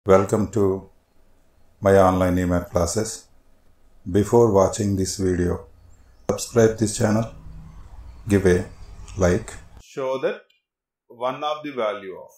Welcome to my online email classes. Before watching this video, subscribe this channel, give a like. show that one of the value of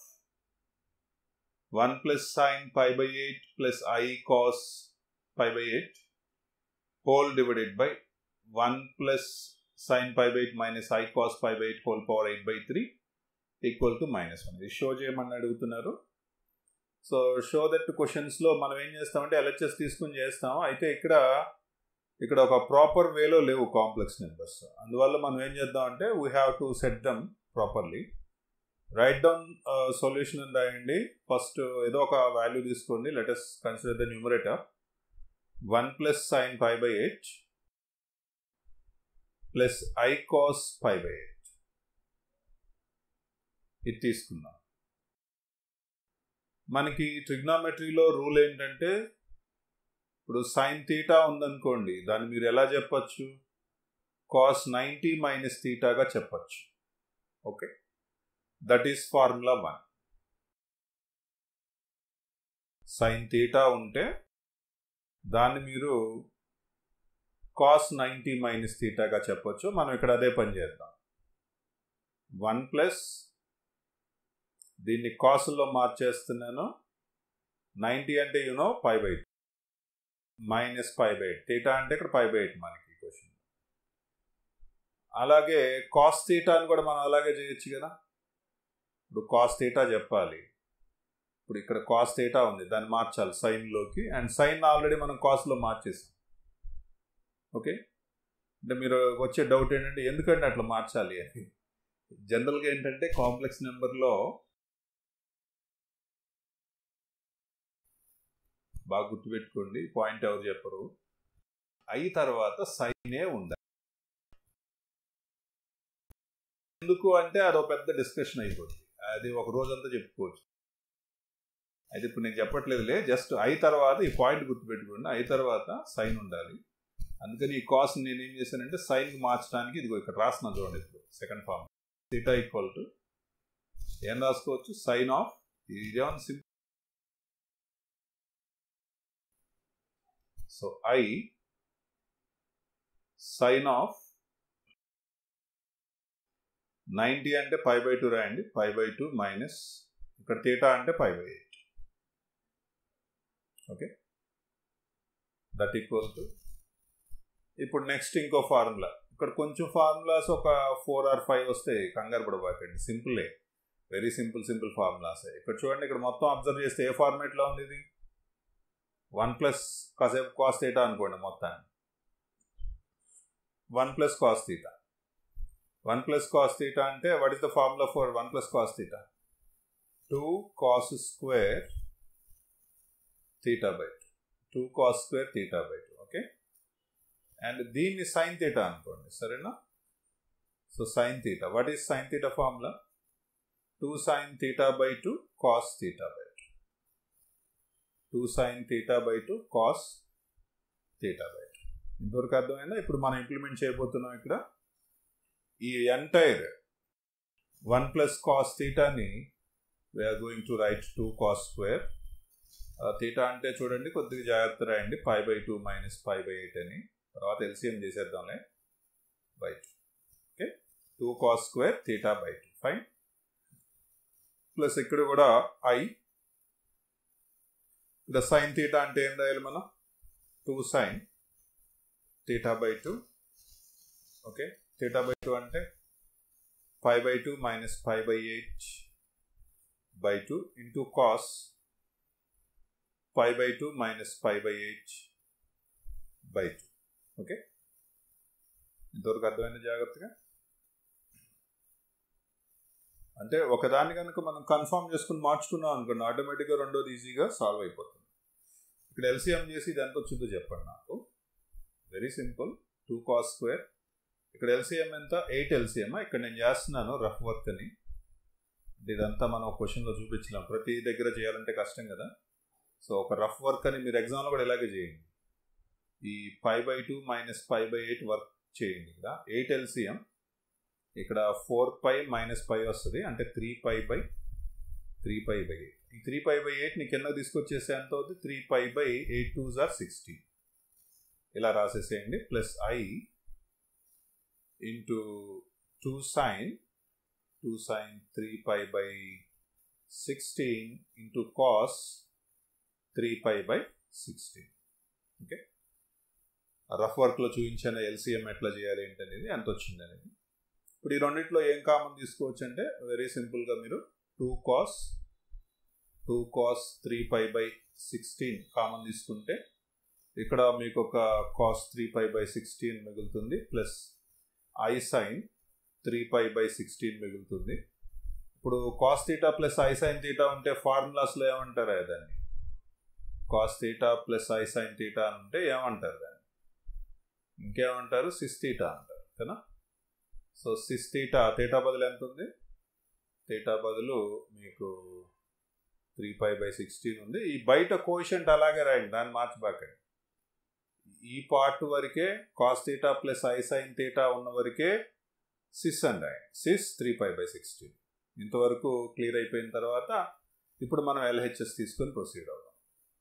1 plus sine pi by 8 plus i cos pi by 8 whole divided by 1 plus sine pi by 8 minus i cos pi by 8 whole power 8 by 3 equal to minus one ఇది show చేయమని అడుగుతున్నారు so show that క్వశ్చన్స్లో మనం ఏం చేస్తామంటే LHS తీసుకుని చేస్తాం అయితే ఇక్కడ ఇక్కడ ఒక ప్రాపర్ వేలో లేవు కాంప్లెక్స్ నెంబర్స్ అందువల్ల మనం ఏం చేద్దాం అంటే we have to set them properly write down solution అని రాయండి ఫస్ట్ ఏదో ఒక వాల్యూ తీసుకోండి let's consider the numerator one plus sine five by eight plus I cos five by eight ఇది తీసుకుందాం మనకి ట్రిగ్నామెట్రీలో రూల్ ఏంటంటే ఇప్పుడు సైన్ తీటా ఉందనుకోండి దాన్ని మీరు ఎలా చెప్పచ్చు కాస్ నైంటీ మైనస్ తీటాగా చెప్పచ్చు okay that is formula one sine theta ఉంటే దాన్ని మీరు కాస్ నైంటీ మైనస్ తీటాగా చెప్పొచ్చు మనం ఇక్కడ అదే పని చేద్దాం వన్ ప్లస్ దీన్ని కాసుల్లో మార్చేస్తున్నాను నైంటీ అంటే you know five by minus five by eight theta అంటే ఇక్కడ ఫైవ్ బై ఎయిట్ మనకి క్వశ్చన్ అలాగే కాస్ తీటా అని కూడా మనం అలాగే చేయొచ్చు కదా ఇప్పుడు కాస్ తీటా చెప్పాలి ఇప్పుడు ఇక్కడ కాస్ తీటా ఉంది దాన్ని మార్చాలి సైన్లోకి అండ్ సైన్ ఆల్రెడీ మనం కాస్ట్లో మార్చేసాం ఓకే అంటే మీరు వచ్చే డౌట్ ఏంటంటే ఎందుకంటే అట్లా మార్చాలి అని జనరల్గా ఏంటంటే కాంప్లెక్స్ నెంబర్లో బాగా గుర్తుపెట్టుకోండి పాయింట్ ఎవరు చెప్పరు అయి తర్వాత సైనే ఉండాలి ఎందుకు అంటే అదొక పెద్ద డిస్కషన్ అయిపోతుంది అది ఒక రోజంతా చెప్పుకోవచ్చు అయితే ఇప్పుడు నేను చెప్పట్లేదులే జస్ట్ అయి తర్వాత ఈ పాయింట్ గుర్తుపెట్టుకోండి అయి తర్వాత సైన్ ఉండాలి అందుకని ఈ కాస్ట్ నేను ఏం చేశానంటే సైన్ మార్చడానికి ఇదిగో ఇక్కడ రాసిన చూడండి ఇప్పుడు second form theta equal to ఏం రాసుకోవచ్చు సైన్ ఆఫ్ ఇదేమన్నా simple so I sine of ninety అంటే ఫైవ్ బై టూ రాయండి ఫైవ్ బై టూ మైనస్ ఇక్కడ తీటా అంటే five by eight okay that equal to ఇప్పుడు నెక్స్ట్ ఇంకో ఫార్ములా ఇక్కడ కొంచెం ఫార్ములాస్ ఒక ఫోర్ ఆర్ ఫైవ్ వస్తాయి కంగారు పడబాకండి సింపులే వెరీ సింపుల్ సింపుల్ ఫార్ములాస్ ఇక్కడ చూడండి ఇక్కడ మొత్తం అబ్జర్వ్ చేస్తే ఏ ఫార్మేట్లో ఉంది ఇది వన్ ప్లస్ కాసేపు కాస్ తీటా అనుకోండి మొత్తాన్ని one plus cos theta one plus cos theta అంటే what is the formula for one plus cos theta two cos square theta by two two cos square theta by two okay and దీన్ని sine theta అనుకోండి సరేనా so sine theta what is sine theta formula two sine theta by two cos theta by two two sine theta by two cos theta by two ఇంతవరకు అర్థమైందా ఇప్పుడు మనం implement చేయబోతున్నాం ఇక్కడ ఈ ఎంటైర్ వన్ ప్లస్ కాస్ తీటాని we're going to write two cos square theta అంటే చూడండి కొద్దిగా జాగ్రత్త రాయండి five by two minus five by eight అని తర్వాత ఎల్సిఎం చేసేద్దాంలే by two okay two cos square theta by two fine plus ఇక్కడ కూడా ఐ ఇక్కడ సైన్ తీటా అంటే ఏం రాయాలి మనం two sine theta by two okay theta by two అంటే five by two minus five by eight by two into cos five by two minus five by eight by two okay ఇంతవరకు అర్థమైన జాగ్రత్తగా అంటే ఒకదాన్ని కనుక మనం కన్ఫర్మ్ చేసుకుని మార్చుకున్నాం అనుకోండి ఆటోమేటిక్గా రెండోది ఈజీగా సాల్వ్ అయిపోతుంది ఇక్కడ ఎల్సిఎం చేసి ఇది ఎంత వచ్చిందో చెప్పండి నాకు very simple two cos square ఇక్కడ ఎల్సిఎం ఎంత ఎయిట్ ఎల్సిఎం ఇక్కడ నేను చేస్తున్నాను రఫ్ వర్క్ అని ఇదంతా మనం క్వశ్చన్లో చూపించినాం ప్రతి దగ్గర చేయాలంటే కష్టం కదా సో ఒక రఫ్ వర్క్ అని మీరు ఎగ్జామ్లో కూడా ఇలాగే చేయండి ఈ five by two minus five by eight work చేయండి ఇక్కడ ఎయిట్ ఎల్సిఎం ఇక్కడ ఫోర్ పై మైనస్ పై వస్తుంది అంటే three pi by three pi by eight ఈ త్రీ పై బై ఎయిట్ని కింద తీసుకొచ్చేస్తే ఎంత అవుతుంది three pi by eight two జార్ సిక్స్టీన్ ఇలా రాసేసేయండి plus I into two sine two sine three pi by sixteen into cos three pi by sixteen okay rough వర్క్లో చూపించిన ఎల్సిఎం ఎట్లా చేయాలి ఏంటనేది ఎంత వచ్చింది అనేది ఇప్పుడు ఈ రెండిట్లో ఏం కామన్ తీసుకోవచ్చు అంటే వెరీ సింపుల్గా మీరు two cos two cos three pi by sixteen common తీసుకుంటే ఇక్కడ మీకు ఒక cos three pi by sixteen మిగులుతుంది plus I sine three pi by sixteen మిగులుతుంది ఇప్పుడు cos theta plus I sine theta ఉంటే ఫార్ములాస్లో ఏమంటారు దాన్ని cos theta plus I sine theta అని ఉంటే ఏమంటారు దాన్ని ఇంకేమంటారు సిస్ తీటా అంటారు కదా సో సిస్ తీటా తీటా బదులు ఎంత ఉంది తీటా బదులు మీకు త్రీ ఫైవ్ బై సిక్స్టీన్ ఉంది ఈ బయట కోషంట్ అలాగే రాయండి దాన్ని మార్చిబాకండి ఈ పార్ట్ వరకే cos theta plus I sine theta ఉన్న వరకే సిస్ అని రాయండి cis three five by sixteen ఇంతవరకు క్లియర్ అయిపోయిన తర్వాత ఇప్పుడు మనం ఎల్హెచ్ఎస్ తీసుకొని ప్రొసీడ్ అవుదాం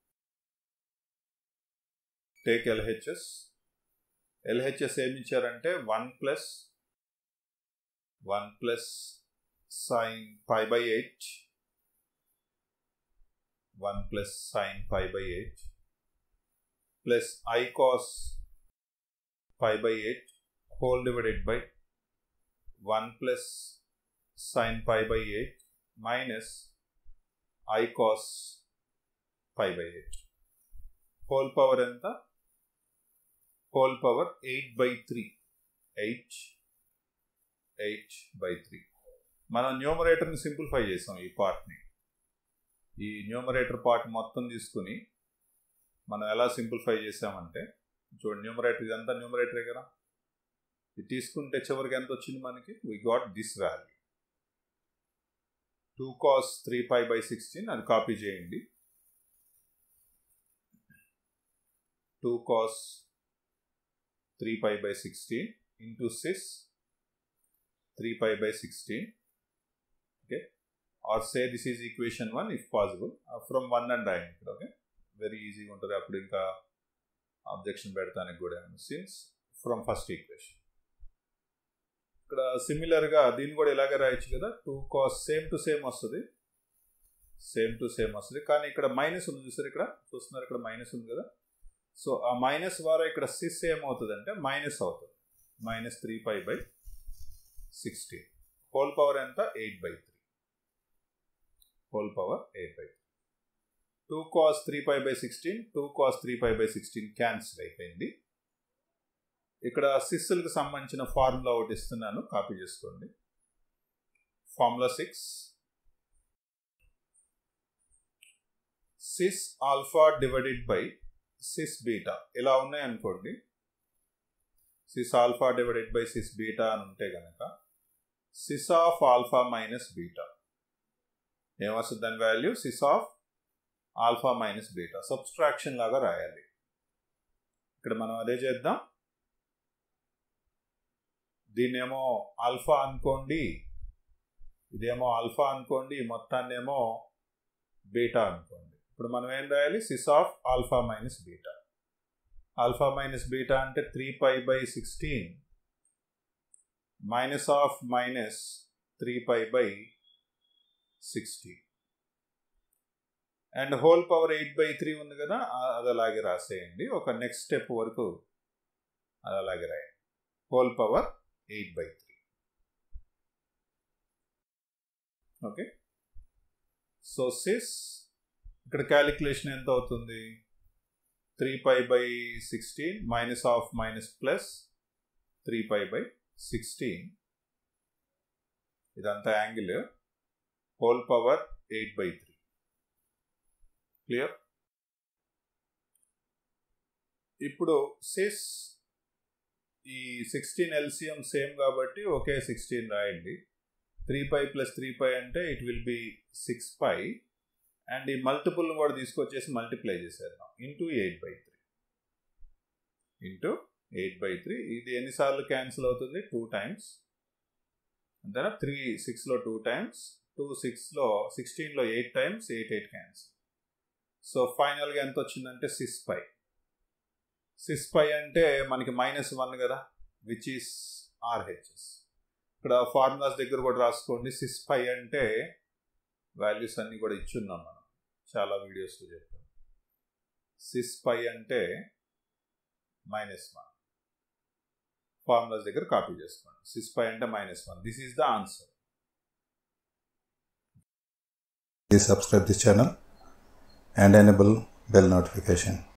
టేక్ ఎల్హెచ్ఎస్ ఎల్హెచ్ఎస్ ఏమి ఇచ్చారంటే one plus one plus sine five by eight one plus sine five by eight plus I cos five by eight whole divided by one plus sine five by eight minus I cos five by eight whole power ఎంత whole power eight by three eight eight by three మనం న్యూమరేటర్ని simplify చేసాం ఈ పార్ట్ని ఈ numerator part మొత్తం తీసుకుని మనం ఎలా సింప్లిఫై చేసామంటే చూడండి న్యూమరేటర్ ఇదంతా న్యూమరేటరే కదా ఇది తీసుకుంటే చివరికి ఎంత వచ్చింది మనకి we got this value two cos three five by sixteen అది కాపీ చేయండి two cos three five by sixteen into six three five by sixteen okay or say this is equation one if possible from one and రాయండి ఇక్కడ okay very ఈజీగా ఉంటుంది అప్పుడు ఇంకా objection పెడతానికి కూడా since from first equation ఇక్కడ సిమిలర్గా దీన్ని కూడా ఇలాగే రాయొచ్చు కదా two cos same to same వస్తుంది సేమ్ టు సేమ్ వస్తుంది కానీ ఇక్కడ మైనస్ ఉంది చూసారు ఇక్కడ చూస్తున్నారు ఇక్కడ మైనస్ ఉంది కదా సో ఆ మైనస్ ద్వారా ఇక్కడ సిస్ ఏమవుతుంది అంటే మైనస్ అవుతుంది minus three five by sixteen whole power ఎంత eight by three whole power eight by three two cos three five by sixteen two cos three five by sixteen cancel అయిపోయింది ఇక్కడ సిస్సులకు సంబంధించిన ఫార్ములా ఒకటి ఇస్తున్నాను కాపీ చేసుకోండి formula six cis alpha divided by cis beta ఇలా ఉన్నాయనుకోండి cis alpha divided by cis beta అని ఉంటే కనుక cis of alpha minus beta ఏమొస్తుంది దాని value sys of alpha minus beta subtraction లాగా రాయాలి ఇక్కడ మనం అదే చేద్దాం దీన్నేమో ఆల్ఫా అనుకోండి ఇదేమో ఆల్ఫా అనుకోండి మొత్తాన్నేమో బీటా అనుకోండి ఇప్పుడు మనం ఏం రాయాలి cis of alpha minus beta alpha minus beta అంటే three pi by sixteen minus of minus three pi by sixteen and whole power eight by three ఉంది కదా అది అలాగే రాసేయండి ఒక నెక్స్ట్ స్టెప్ వరకు అది అలాగే రాయండి whole power eight by three okay so cis ఇక్కడ క్యాలిక్యులేషన్ ఎంత అవుతుంది three pi by sixteen minus of minus plus three pi by sixteen ఇదంతా angle whole power eight by three clear ఇప్పుడు సిస్ ఈ సిక్స్టీన్ ఎల్సిఎం సేమ్ కాబట్టి ఒకే sixteen రాయండి three pi plus three pi అంటే it will be six pi and ఈ multiple కూడా తీసుకొచ్చేసి మల్టిప్లై చేసేద్దాం into eight by three into eight by three ఇది ఎన్నిసార్లు క్యాన్సిల్ అవుతుంది టూ టైమ్స్ అంతేనా త్రీ సిక్స్లో టూ టైమ్స్ టూ సిక్స్లో సిక్స్టీన్లో eight times eight eight cancel so ఫైనల్గా ఎంత వచ్చిందంటే సిస్ పై సిస్ పై అంటే మనకి మైనస్ వన్ కదా విచ్ ఈస్ ఆర్హెచ్ఎస్ ఇక్కడ ఫార్ములాస్ దగ్గర కూడా రాసుకోండి సిస్ పై అంటే వాల్యూస్ అన్నీ కూడా ఇచ్చున్నాం మనం చాలా వీడియోస్లో చెప్పాం సిస్ పై అంటే మైనస్ వన్ ఫార్ములాస్ దగ్గర కాపీ చేసుకోండి సిస్ పై అంటే minus one this is the answer Please subscribe this channel and enable bell notification.